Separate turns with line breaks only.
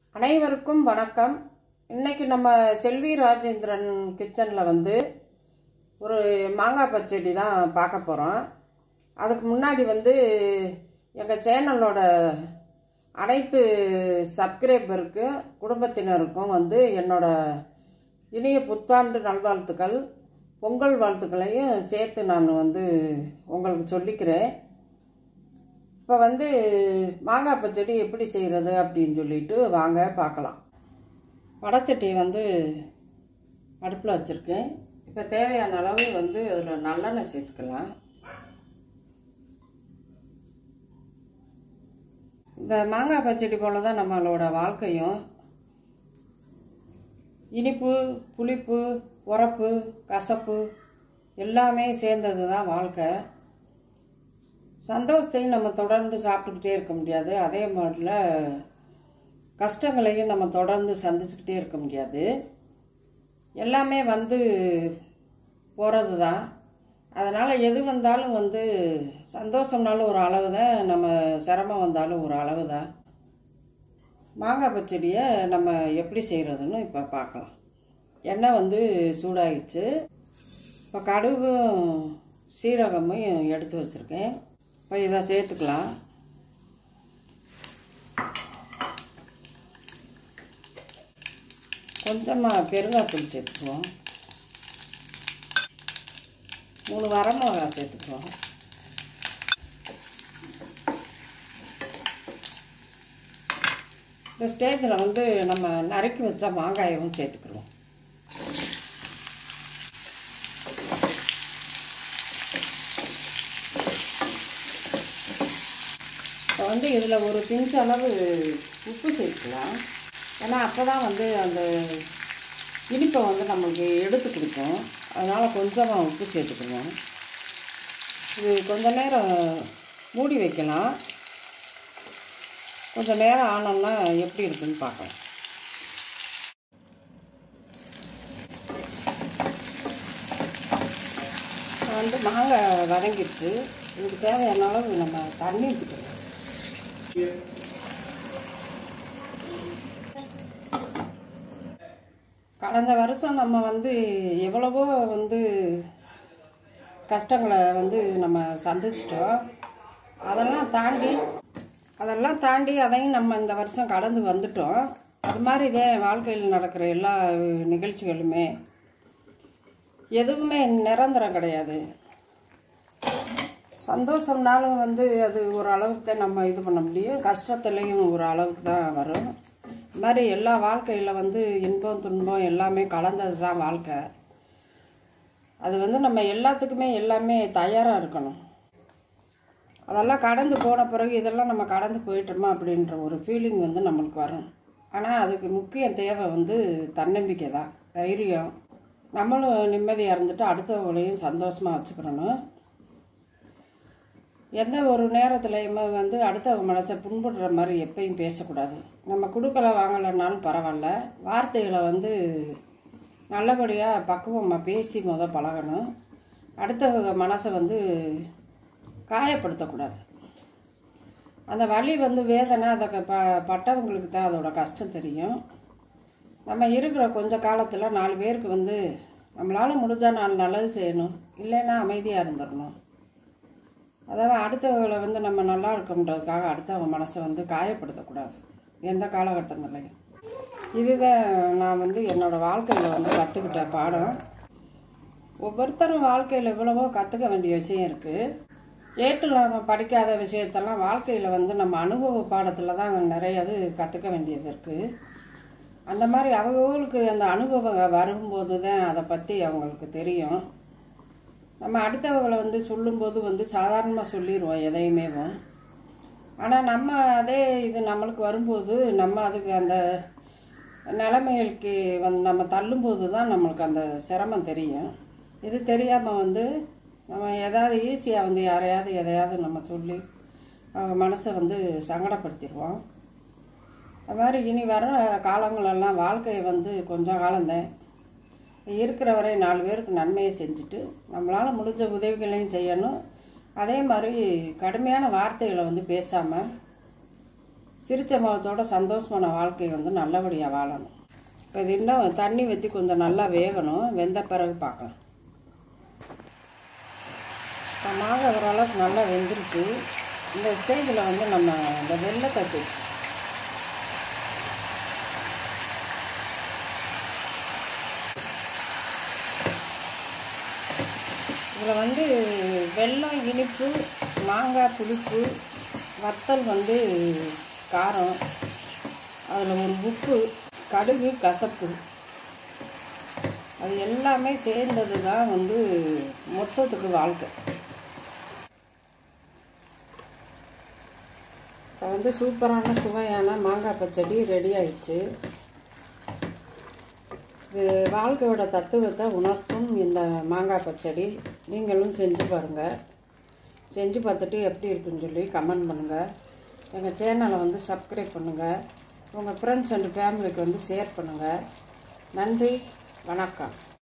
அனைவருக்கும் வணக்கம் இன்னைக்கு நம்ம செல்வி ராஜேந்திரன் கிச்சனில் வந்து ஒரு மாங்காய் பச்சடி தான் பார்க்க போகிறோம் அதுக்கு முன்னாடி வந்து எங்கள் சேனலோட அனைத்து சப்ஸ்கிரைபருக்கும் குடும்பத்தினருக்கும் வந்து என்னோட இனிய புத்தாண்டு நல்வாழ்த்துக்கள் பொங்கல் வாழ்த்துக்களையும் சேர்த்து நான் வந்து உங்களுக்கு சொல்லிக்கிறேன் இப்போ வந்து மாங்காய் பச்சடி எப்படி செய்கிறது அப்படின்னு சொல்லிட்டு வாங்க பார்க்கலாம் வடச்சட்டி வந்து அடுப்பில் வச்சுருக்கேன் இப்போ தேவையான அளவு வந்து அதில் நல்லெண்ணெய் சேர்த்துக்கலாம் இந்த மாங்காய் பச்சடி போல தான் நம்மளோட வாழ்க்கையும் இனிப்பு புளிப்பு உரப்பு கசப்பு எல்லாமே சேர்ந்தது தான் வாழ்க்கை சந்தோஷத்தையும் நம்ம தொடர்ந்து சாப்பிட்டுக்கிட்டே இருக்க முடியாது அதே மாதிரில கஷ்டங்களையும் நம்ம தொடர்ந்து சந்திச்சுக்கிட்டே இருக்க முடியாது எல்லாமே வந்து போகிறது தான் அதனால் எது வந்தாலும் வந்து சந்தோஷம்னாலும் ஒரு அளவு தான் நம்ம சிரமம் வந்தாலும் ஒரு அளவு தான் மாங்காய் பச்சடியை நம்ம எப்படி செய்கிறதுன்னு இப்போ பார்க்கலாம் எண்ணெய் வந்து சூடாகிடுச்சு இப்போ கடுகும் சீரகமும் எடுத்து வச்சுருக்கேன் இப்போ இதை சேர்த்துக்கலாம் கொஞ்சமாக பெருங்காத்தூள் சேர்த்துக்குவோம் மூணு வரமிளகா சேர்த்துக்குவோம் இந்த ஸ்டேஜில் வந்து நம்ம நறுக்கி வச்ச மாங்காயவும் சேர்த்துக்கிறோம் இப்போ வந்து இதில் ஒரு பிஞ்ச் அளவு உப்பு சேர்த்துக்கலாம் ஏன்னா அப்போ தான் வந்து அந்த இனிப்பை வந்து நம்மளுக்கு எடுத்து கொடுக்கும் அதனால் கொஞ்சமாக உப்பு சேர்த்துக்குவோம் இது கொஞ்ச நேரம் மூடி வைக்கலாம் கொஞ்சம் நேரம் ஆனோம்னா எப்படி இருக்குன்னு பார்க்கலாம் வந்து மாங்காய் வதங்கிடுச்சு இதுக்கு தேவையான அளவு நம்ம தண்ணி ஊற்றிக்கலாம் கடந்த வருஷம் நம்ம வந்து எவ்வளவோ வந்து கஷ்டங்களை வந்து நம்ம சந்திச்சிட்டோம் அதெல்லாம் தாண்டி அதெல்லாம் தாண்டி அதையும் நம்ம இந்த வருஷம் கடந்து வந்துட்டோம் அது மாதிரி இதே வாழ்க்கையில் நடக்கிற எல்லா நிகழ்ச்சிகளுமே எதுவுமே நிரந்தரம் கிடையாது சந்தோஷம்னாலும் வந்து அது ஒரு அளவுக்கு தான் நம்ம இது பண்ண முடியும் கஷ்டத்துலேயும் ஒரு அளவுக்கு தான் வரும் இது மாதிரி எல்லா வாழ்க்கையில் வந்து இன்பம் துன்பம் எல்லாமே கலந்தது தான் வாழ்க்கை அது வந்து நம்ம எல்லாத்துக்குமே எல்லாமே தயாராக இருக்கணும் அதெல்லாம் கடந்து போன பிறகு இதெல்லாம் நம்ம கடந்து போயிட்டோமா அப்படின்ற ஒரு ஃபீலிங் வந்து நம்மளுக்கு வரும் ஆனால் அதுக்கு முக்கிய தேவை வந்து தன்னம்பிக்கை தான் தைரியம் நம்மளும் நிம்மதியாக இருந்துட்டு அடுத்தவங்களையும் சந்தோஷமாக வச்சுக்கிறணும் எந்த ஒரு நேரத்துலையுமே வந்து அடுத்தவங்க மனசை புண்படுற மாதிரி எப்பயும் பேசக்கூடாது நம்ம கொடுக்கல வாங்கலைன்னாலும் பரவாயில்ல வார்த்தைகளை வந்து நல்லபடியாக பக்குவமாக பேசி முத பழகணும் அடுத்தவங்க மனசை வந்து காயப்படுத்தக்கூடாது அந்த வலி வந்து வேதனை அதை ப பட்டவங்களுக்கு தான் அதோட கஷ்டம் தெரியும் நம்ம இருக்கிற கொஞ்ச காலத்தில் நாலு பேருக்கு வந்து நம்மளால் முடிஞ்சால் நாலு நல்லது செய்யணும் இல்லைன்னா அமைதியாக இருந்துடணும் அதாவது அடுத்தவங்களை வந்து நம்ம நல்லா இருக்கோன்றதுக்காக அடுத்தவங்க மனசை வந்து காயப்படுத்தக்கூடாது எந்த காலகட்டங்கள்லையும் இதுதான் நான் வந்து என்னோடய வாழ்க்கையில் வந்து கற்றுக்கிட்ட பாடம் ஒவ்வொருத்தரும் வாழ்க்கையில் எவ்வளவோ கற்றுக்க வேண்டிய விஷயம் இருக்குது ஏட்டில் நம்ம படிக்காத விஷயத்தெல்லாம் வாழ்க்கையில் வந்து நம்ம அனுபவ பாடத்தில் தான் நிறைய இது கற்றுக்க வேண்டியது இருக்குது அந்த மாதிரி அவங்களுக்கு அந்த அனுபவம் வரும்போது தான் அதை பற்றி அவங்களுக்கு தெரியும் நம்ம அடுத்தவங்களை வந்து சொல்லும்போது வந்து சாதாரணமாக சொல்லிடுவோம் எதையுமேவும் ஆனால் நம்ம அதே இது நம்மளுக்கு வரும்போது நம்ம அதுக்கு அந்த நிலைமைகளுக்கு வந்து நம்ம தள்ளும்போது தான் நம்மளுக்கு அந்த சிரமம் தெரியும் இது தெரியாமல் வந்து நம்ம எதாவது ஈஸியாக வந்து யாரையாவது எதையாவது நம்ம சொல்லி அவங்க மனசை வந்து சங்கடப்படுத்திடுவோம் அது மாதிரி இனி வர காலங்களெல்லாம் வாழ்க்கையை வந்து கொஞ்சம் காலம்தான் இருக்கிற வரை நாலு பேருக்கு நன்மையை செஞ்சுட்டு நம்மளால் முடிஞ்ச உதவிகளையும் செய்யணும் அதே மாதிரி கடுமையான வார்த்தைகளை வந்து பேசாமல் சிரிச்ச முகத்தோட சந்தோஷமான வாழ்க்கை வந்து நல்லபடியாக வாழணும் இப்போ இது இன்னும் தண்ணி ஊற்றி கொஞ்சம் நல்லா வேகணும் வெந்த பிறகு பார்க்கலாம் இப்போ மாங்காய் ஓரளவுக்கு நல்லா வெந்துருச்சு இந்த ஸ்டேஜில் வந்து நம்ம இந்த வெள்ளத்தை சேர்த்து இதில் வந்து வெல்லம் இனிப்பு மாங்காய் புளிப்பு வத்தல் வந்து காரம் அதில் ஒரு உப்பு கடுகு கசப்பு அது எல்லாமே சேர்ந்தது தான் வந்து மொத்தத்துக்கு வாழ்க்கை இப்போ வந்து சூப்பரான சுவையான மாங்காய் பச்சடி ரெடி ஆயிடுச்சு இது வாழ்க்கையோட தத்துவத்தை உணர்த்தும் இந்த மாங்காய் பச்சடி நீங்களும் செஞ்சு பாருங்கள் செஞ்சு பார்த்துட்டு எப்படி இருக்குன்னு சொல்லி கமெண்ட் பண்ணுங்கள் எங்கள் சேனலை வந்து சப்ஸ்கிரைப் பண்ணுங்கள் உங்கள் ஃப்ரெண்ட்ஸ் அண்ட் ஃபேமிலிக்கு வந்து ஷேர் பண்ணுங்கள் நன்றி வணக்கம்